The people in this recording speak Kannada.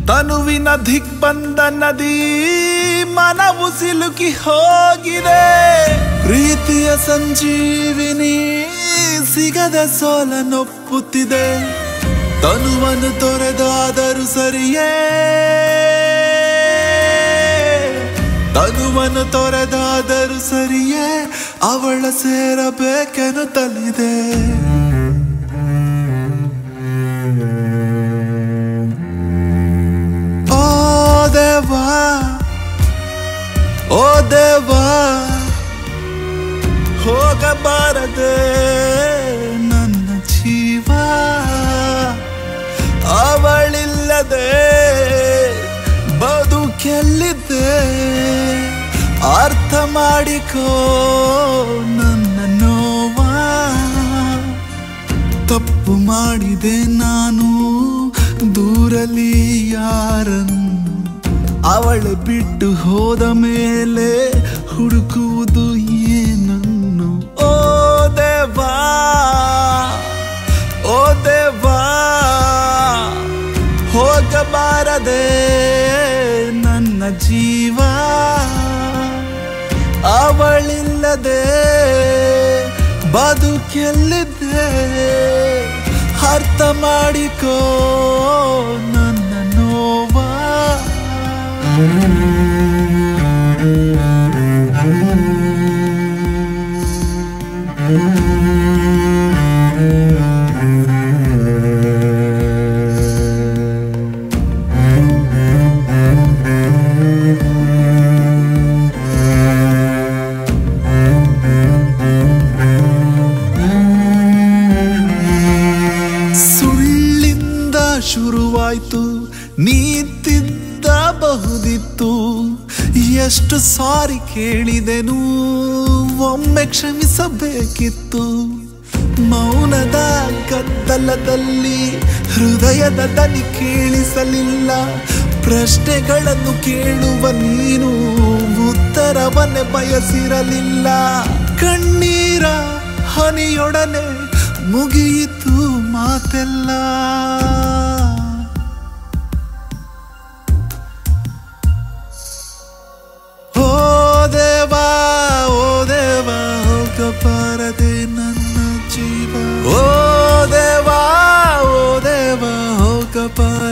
ತನುವಿನ ದಿಗ್ಬಂಧ ನದಿ ಮನವು ಸಿಲುಕಿ ಹೋಗಿದೆ ಪ್ರೀತಿಯ ಸಂಜೀವಿನಿ ಸಿಗದ ಸೋಲನೊಪ್ಪುತ್ತಿದೆ ತನುವನ್ನು ತೊರೆದಾದರೂ ಸರಿಯೇ ತನುವನ್ನು ತೊರೆದಾದರೂ ಸರಿಯೇ ಅವಳ ಸೇರಬೇಕೆನ್ನುತ್ತಲಿದೆ ಓ ದೇವಾ ಓ ದೇವಾ ಹೋಗಬಾರದೆ ನನ್ನ ಜೀವ ಅವಳಿಲ್ಲದೆ ಬದುಕೆಲ್ಲಿದ್ದೆ ಅರ್ಥ ಮಾಡಿಕೋ ನನ್ನ ನೋವಾ ತಪ್ಪು ಮಾಡಿದೆ ನಾನು ದೂರಲಿ ಯಾರನ್ನು ಅವಳು ಬಿಟ್ಟು ಹೋದ ಮೇಲೆ ಹುಡುಕುವುದು ಏನನ್ನು ಓ ದೇವಾ ಓ ದೇವಾ ಹೋಗಬಾರದೆ ನನ್ನ ಜೀವ ಅವಳಿಲ್ಲದೆ ಬದುಕೆಲ್ಲಿದ್ದೆ ಅರ್ಥ ಮಾಡಿಕೋ ನನ್ನ ನೋವಾ ಸುಳ್ಳಿಂದ ಶುರುವಾಯ್ತು ನೀತಿದ್ದ ಬಹುದಿತ್ತು ಎಷ್ಟು ಸಾರಿ ಕೇಳಿದೆನು ಒಮ್ಮೆ ಕ್ಷಮಿಸಬೇಕಿತ್ತು ಮೌನದ ಗದ್ದಲದಲ್ಲಿ ಹೃದಯದ ದನಿ ಕೇಳಿಸಲಿಲ್ಲ ಪ್ರಶ್ನೆಗಳನ್ನು ಕೇಳುವ ನೀನು ಉತ್ತರವನ್ನೇ ಬಯಸಿರಲಿಲ್ಲ ಕಣ್ಣೀರ ಹನಿಯೊಡನೆ ಮುಗಿಯಿತು ಮಾತೆಲ್ಲ ಓ ದೇವಾ ಓ ದೇವಾ ಹೋಗಬಾರದೆ ನನ್ನ ಜೀವ ಓ ದೇವಾ ಓ ದೇವಾ ಹೋಗಬಾರ